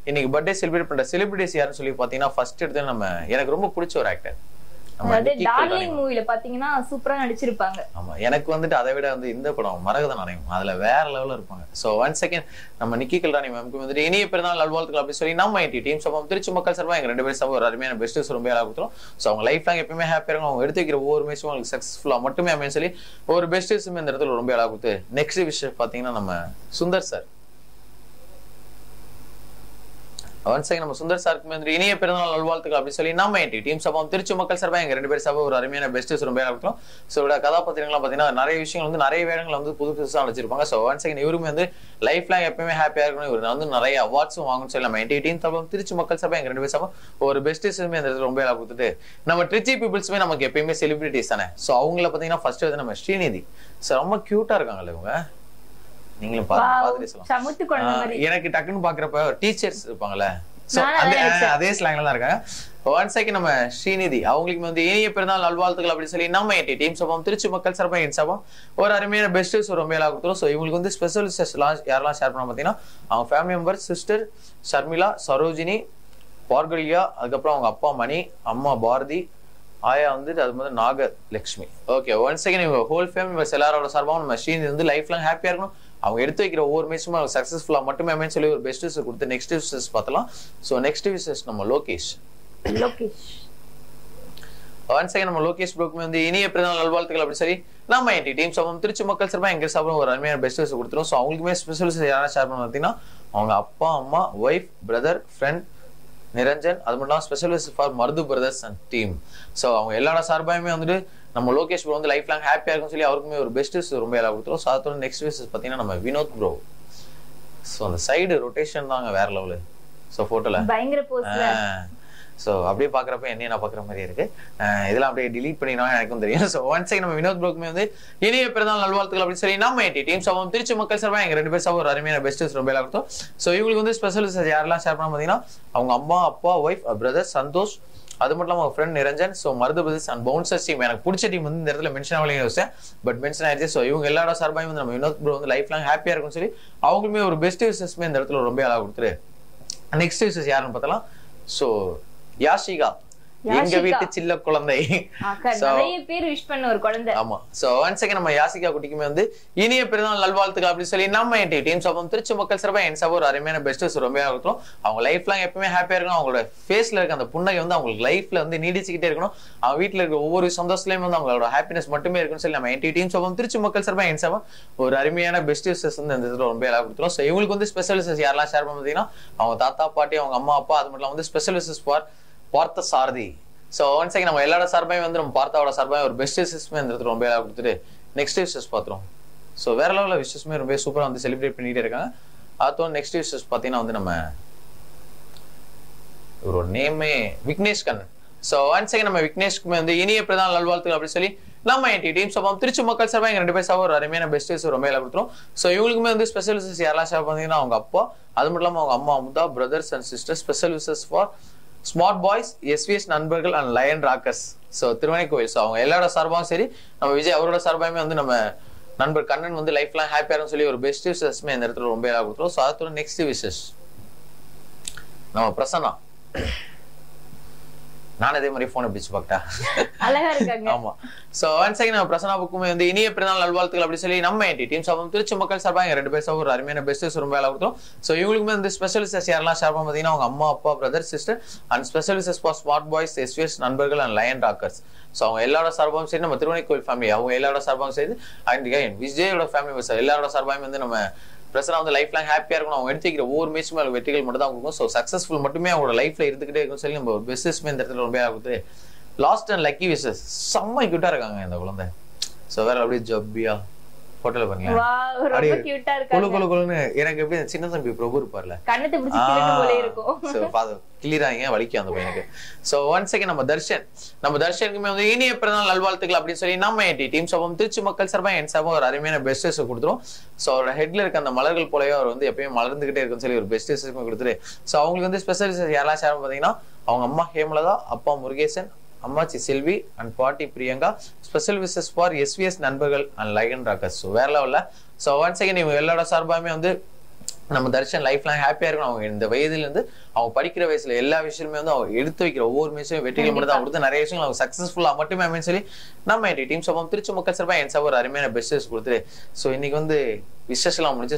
இன்னைக்கு birthday celebrate பண்ற celebrities யாருன்னு சொல்லி பாத்தீங்கன்னா ஃபர்ஸ்ட் எடுத்து நம்ம எனக்கு ரொம்ப பிடிச்ச ஒரு ஆக்டர் அதாவது டார்லிங் மூவில பாத்தீங்கன்னா சூப்பரா நடிச்சிருப்பாங்க ஆமா எனக்கு வந்துட்டு அதை விட வந்து இந்த படம் மரகத நாணயம் அதுல வேற லெவல்ல இருப்பாங்க சோ ஒன் செகண்ட் நம்ம நிக்கி கல்ராணி மேம்க்கு வந்துட்டு இனிய பிறந்தாள் நல்வாழ்த்துக்கள் அப்படி சொல்லி நம்ம ஐடி டீம் சபம் திருச்சி மக்கள் சார்பா எங்க ரெண்டு பேரும் சபம் ஒரு அருமையான பெஸ்ட் ரொம்ப ஏழா கொடுத்துரும் ஸோ அவங்க லைஃப் லாங் எப்பயுமே ஹாப்பியா இருக்கும் அவங்க எடுத்து வைக்கிற ஒவ்வொரு மேட்சும் அவங்களுக்கு சக்சஸ்ஃபுல்லா மட்டுமே அமையும் சொல்லி ஒரு பெஸ்ட் இந்த இடத்துல ரொம்ப ஏழா கொடுத்து நெக்ஸ்ட் விஷயம் பாத்தீங்கன்னா நம்ம சுந்தர் சார் ஒன் செகண்ட் நம்ம சுந்தர் சாருக்கு வந்து இனிய பிறந்தநாள் நல்வாழ்த்துக்கள் அப்படி சொல்லி நம்ம என்டி டீம் சபம் திருச்சி மக்கள் சார்பா எங்க ரெண்டு பேர் சபை ஒரு அருமையான பெஸ்ட் ரொம்ப இருக்கும் ஸோ இவரோட கதாபாத்திரங்கள்லாம் பார்த்தீங்கன்னா நிறைய விஷயங்கள் வந்து நிறைய வேடங்கள் வந்து புது புதுசாக வச்சிருப்பாங்க ஸோ ஒன் செகண்ட் இவருமே வந்து லைஃப் லாங் எப்பயுமே ஹாப்பியாக இருக்கணும் இவர் வந்து நிறைய அவார்ட்ஸும் வாங்கணும்னு சொல்லி நம்ம என்டி டீம் சபம் திருச்சி மக்கள் சபை எங்க ரெண்டு பேர் சபை ஒரு பெஸ்ட்டுமே அந்த இடத்துல ரொம்ப நல்லா கொடுத்துட்டு நம்ம ட்ரிச்சி பீப்புள்ஸுமே நமக்கு எப்பயுமே செலிபிரிட்டிஸ் தானே ஸோ அவங்கள பார்த்தீங்கன்னா ஃபர்ஸ்ட் வந்து நம்ம ஸ்ரீநிதி ஸோ ரொம்ப க்யூட்டாக இருக்காங்கல்ல இவங்க நீங்களும் பாத்து Wow, பார்த்துட்டு சொல்லலாம் சமுத்து குழந்தை ஆஹ் மாதிரி எனக்கு டக்குன்னு பாக்குறப்ப டீச்சர்ஸ் இருப்பாங்கல்ல So, நானும் அந்த- அதான் நினைச்சேன். அதே ஸ்லாங்ல தான் இருக்காங்க ஒன் செகண்ட் நம்ம ஸ்ரீநிதி அவங்களுக்கு வந்து இனிய பிறந்தாள் நல்வாழ்த்துக்கள் அப்படின்னு சொல்லி நம்ம என் டீம் சபம் திருச்சி மக்கள் சார்பாக என் சபம் ஒரு அருமையான பெஸ்ட் ஒரு மேலா கொடுத்துரும் ஸோ இவங்களுக்கு வந்து ஸ்பெஷல் எல்லாம் யாரெல்லாம் ஷேர் பண்ண பார்த்தீங்கன்னா அவங்க family member sister Sharmila Sarojini பார்கலியா அதுக்கப்புறம் அவங்க அப்பா மணி அம்மா பாரதி ஆயா வந்து அது வந்து நாகலட்சுமி ஓகே ஒன் செகண்ட் இவங்க ஹோல் ஃபேமிலி மெம்பர்ஸ் எல்லாரோட சார்பாகவும் நம்ம ஸ்ரீநிதி வந்து லைஃப் லாங் ஹாப்பியா இருக்கணும் அவங்க எடுத்து வைக்கிற ஒவ்வொரு மேட்சும் அவங்க சக்ஸஸ்ஃபுல்லாக மட்டுமே அமைன்னு சொல்லி ஒரு பெஸ்ட் விஷஸ் கொடுத்து நெக்ஸ்ட் விஷஸ் பார்த்தலாம் ஸோ நெக்ஸ்ட் விஷஸ் நம்ம லோகேஷ் லோகேஷ் ஒன் செகண்ட் நம்ம லோகேஷ் ப்ரோக்குமே வந்து இனிய பிறந்தநாள் நல்வாழ்த்துக்கள் அப்படி சொல்லி நம்ம என் டீம் சபம் திருச்சி மக்கள் சார்பாக எங்க சார்பாக ஒரு அருமையான பெஸ்ட் விஷஸ் கொடுத்துரும் ஸோ அவங்களுக்குமே ஸ்பெஷல் யாரா ஷேர் பண்ண பார்த்தீங்கன்னா அவங்க அப்பா அம்மா ஒய்ஃப் பிரதர் ஃப்ரெண்ட் நிரஞ்சன் அது மட்டும் இல்லாமல் special wishes for Marudhu brothers and team so அவங்க எல்லாரோட சார்பாயுமே வந்துட்டு நம்ம லோகேஷ் ப்ரோ வந்து லைஃப் லாங் ஹாப்பியாக இருக்கும்னு சொல்லி அவருக்குமே ஒரு பெஸ்ட் ரொம்ப எல்லாம் கொடுத்துரும் ஸோ அதோட நெக்ஸ்ட் விஷஸ் பார்த்தீங்கன்னா நம்ம வினோத் ப்ரோ ஸோ அந்த சைடு ரொட்டேஷன் தாங்க வேற லெவலு ஸோ ஃபோட்டோல பயங்கர போஸ்ட்ல ஸோ அப்படியே பார்க்குறப்ப என்னையும் நான் பார்க்குற மாதிரி இருக்கு அஹ் இதெல்லாம் அப்படியே டிலீட் பண்ணிடணும் எனக்கும் தெரியும் ஸோ ஒன் செகண்ட் நம்ம வினோத் ப்ரோக்குமே வந்து இனிய பிறந்தாள் நல்வாழ்த்துக்கள் அப்படின்னு சொல்லி நம்ம என் டீம் சபம் திருச்சி மக்கள் சார்பாக எங்க ரெண்டு பேர் சார்பாக ஒரு அருமையான பெஸ்ட் ரொம்ப எல்லாம் கொடுத்தோம் ஸோ இவங்களுக்கு வந்து ஸ்பெஷல் யாரெல்லாம் ஷேர் பண்ண பார்த்தீங்கன்னா அவங்க அம்மா அப்பா ஒய்ஃப் பிரதர் சந்தோஷ் அது மட்டும் இல்லாமல் friend Niranjan so Marudhu brothers and bouncers team எனக்கு பிடிச்ச டீம் வந்து இந்த இடத்துல மென்ஷன் ஆகலையும் யோசிச்சேன் பட் மென்ஷன் ஆயிடுச்சு ஸோ இவங்க எல்லாரோட சார்பாயும் வந்து நம்ம வினோத் ப்ரோ வந்து லைஃப் லாங் ஹாப்பியாக இருக்கும்னு சொல்லி அவங்களுமே ஒரு பெஸ்ட் விஷஸ்மே இந்த இடத்துல ரொம்ப அழகாக கொடுத்துரு நெக்ஸ்ட் விஷஸ் யாருன்னு பார்த்தலாம் ஸோ யாஷிகா எங்க யாஷிகா. வீட்டு சில்ல குழந்தை அக்கா, So- நிறைய பேர் விஷ் பண்ண ஒரு குழந்தை ஆமா சோ ஒன் செகண்ட் நம்ம யாசிகா குட்டிக்குமே வந்து இனிய பிறந்தநாள் நல்வாழ்த்துக்கள் அப்படின்னு சொல்லி நம்ம என் டீம் சபம் திருச்சி மக்கள் சார்பா என் சபா ஒரு அருமையான பெஸ்ட் ரொம்ப இருக்கும் அவங்க லைஃப் லாங் எப்பவுமே ஹாப்பியா இருக்கணும் அவங்களோட ஃபேஸ்ல இருக்க அந்த புன்னகை வந்து அவங்களுக்கு லைஃப்ல வந்து நீடிச்சுக்கிட்டே இருக்கணும் அவங்க வீட்டுல இருக்க ஒவ்வொரு சந்தோஷத்துலயும் வந்து அவங்களோட ஹாப்பினஸ் மட்டுமே இருக்குன்னு சொல்லி நம்ம என் டீம் சபம் திருச்சி மக்கள் சார்பா என் சபா ஒரு அருமையான பெஸ்ட் விஷஸ் வந்து இந்த இடத்துல ரொம்ப எல்லாம் கொடுத்துரும் ஸோ இவங்களுக்கு வந்து ஸ்பெஷல் விஷஸ் யாரெல்லாம் ஷேர் பண்ண பார்த்தீங்கன்னா அவங்க தாத்தா பாட்டி அவங்க அம்மா அப்பா அது மட்டும் இல்லாம வந்து ஸ்பெஷல் விஷஸ் ஃபார் பார்த்த சாரதி ஸோ ஒன் செகண்ட் நம்ம எல்லாரோட சார்பாயும் வந்து நம்ம பார்த்தாவோட சார்பாயும் ஒரு பெஸ்ட் விஷஸ்மே இந்த இடத்துல ரொம்ப எல்லாம் கொடுத்துட்டு நெக்ஸ்ட் விஷஸ் பார்த்துரும் ஸோ வேற லெவலில் விஷஸ்மே ரொம்ப சூப்பராக வந்து செலிப்ரேட் பண்ணிட்டே இருக்காங்க அதோட நெக்ஸ்ட் விஷஸ் பார்த்தீங்கன்னா வந்து நம்ம இவரோட நேமே Vignesh Kannan so one second நம்ம விக்னேஷ்க்குமே வந்து இனிய பிரதான நல்வாழ்த்துக்கள் அப்படின்னு சொல்லி நம்ம என் டீம் சபம் திருச்சி மக்கள் சார்பாக எங்க ரெண்டு பேர் சார்பாக ஒரு அருமையான பெஸ்ட் விஷயம் ரொம்ப எல்லாம் கொடுத்துரும் ஸோ இவங்களுக்குமே வந்து ஸ்பெஷல் விஷஸ் யாரெல்லாம் ஷேர் பண்ணீங்கன்னா அவங்க அப்பா அது மட்டும் இல்லாமல் அவங்க அம்மா Amudha brothers and sisters special wishes for smart boys SVS நண்பர்கள் and lion rockers so Thiruvanaikoil so அவங்க எல்லாரோட சார்பாகவும் சரி நம்ம விஜய் அவரோட சார்பாகவே வந்து நம்ம நண்பர் கண்ணன் வந்து லைஃப் லாங் ஹாப்பியாக சொல்லி ஒரு பெஸ்ட் விஷஸ்மே இந்த இடத்துல ரொம்ப எல்லாம் கொடுத்துரும் ஸோ அதோட நெக்ஸ்ட் விஷஸ் நம்ம பிரசன்னா நான் இதே மாதிரி போனை பிடிச்சு பார்க்கட்டா அழகா இருக்காங்க ஆமா சோ ஒன் செகண்ட் நம்ம பிரசன்னா புக்குமே வந்து இனிய பிறநாள் நல்வாழ்த்துக்கள் அப்படி சொல்லி நம்ம என் டீம் சாபம் திருச்சி மக்கள் சார்பாக எங்க ரெண்டு பேர் சார்பா ஒரு அருமையான பெஸ்ட் ரொம்ப வேலை கொடுத்தோம் சோ இவங்களுக்குமே வந்து ஸ்பெஷலிஸ்ட் யாரெல்லாம் ஷேர் பண்ண பார்த்தீங்கன்னா அவங்க அம்மா அப்பா brother sister and specialist for smart boys SVS நண்பர்கள் அண்ட் லயன் ராக்கர்ஸ் ஸோ அவங்க எல்லாரோட சார்பாகவும் சரி நம்ம திருவனைக்கோயில் ஃபேமிலி அவங்க எல்லாரோட சார்பாகவும் சரி அண்ட் விஜயோட ஃபேமிலி எல்லாரோட சார்பாகவும் வந்து நம்ம பிரசனா வந்து லைஃப் லாங் ஹாப்பியா இருக்கணும் அவங்க எடுத்துக்கிற ஒவ்வொரு மேட்சுமே அவங்க வெற்றிகள் மட்டும் தான் கொடுக்கும் ஸோ சக்ஸஸ்ஃபுல் மட்டுமே அவங்களோட லைஃப்ல இருந்துகிட்டே இருக்கும் சொல்லி நம்ம பிசினஸ்மே இந்த இடத்துல ரொம்ப கொடுத்து லாஸ்ட் அண்ட் லக்கி விசஸ் செம்ம கியூட்டா இருக்காங்க இந்த குழந்தை ஸோ வேற அப்படியே ஜப்பியா போட்டோல பாருங்க வா ரொம்ப அப்படியே கியூட்டா குழு இருக்காங்க குழு குழுன்னு எனக்கு எப்படி இந்த சின்ன தம்பி பிரபு இருப்பார்ல கண்ணத்தை பிடிச்சி கிழக்கு போல இருக்கும் கிளிராங்க வலிக்கும் அந்த பையனுக்கு சோ ஒன் செகண்ட் நம்ம தர்ஷன் நம்ம தர்ஷனுக்குமே வந்து இனிய பிறந்தநாள் நல்வாழ்த்துக்கள் அப்படின்னு சொல்லி நம்ம என் டீம் சபம் திருச்சி மக்கள் சார்பா என் சார்பா ஒரு அருமையான பெஸ்டஸ் கொடுத்துரும் சோ அவரோட ஹெட்ல இருக்க அந்த மலர்கள் போலவே அவர் வந்து எப்பயும் மலர்ந்துகிட்டே இருக்குன்னு சொல்லி ஒரு பெஸ்டஸ் கொடுத்துரு சோ அவங்களுக்கு வந்து ஸ்பெஷல் யாரெல்லாம் ஷேர் பாத்தீங்கன்னா அவங்க அம்மா ஹேமலதா அப்பா முருகேசன் அம்மாச்சி செல்வி அண்ட் பாட்டி Priyanka special wishes for SVS நண்பர்கள் அண்ட் லைகன் ராக்கர்ஸ் ஸோ வேற லெவலில் ஸோ ஒன் செகண்ட் இவங்க எல்லாரோட சார்பாமே வந்து நம்ம தர்ஷன் லைஃப் லாங் ஹாப்பியா இருக்கணும் அவங்க இந்த வயதுல இருந்து அவங்க படிக்கிற வயசுல எல்லா விஷயமுமே வந்து அவங்க எடுத்து வைக்கிற ஒவ்வொரு விஷயம் வெற்றிகள் மட்டும் தான் கொடுத்து நிறைய விஷயங்கள் அவங்க சக்சஸ்ஃபுல்லா மட்டுமே அமைன்னு சொல்லி நம்ம டீம் சபம் திருச்சி மக்கள் சார்பா என் சார் ஒரு அருமையான பெஸ்டர்ஸ் கொடுத்துரு ஸோ இன்னைக்கு வந்து விஷஸ் எல்லாம் முடிஞ்சு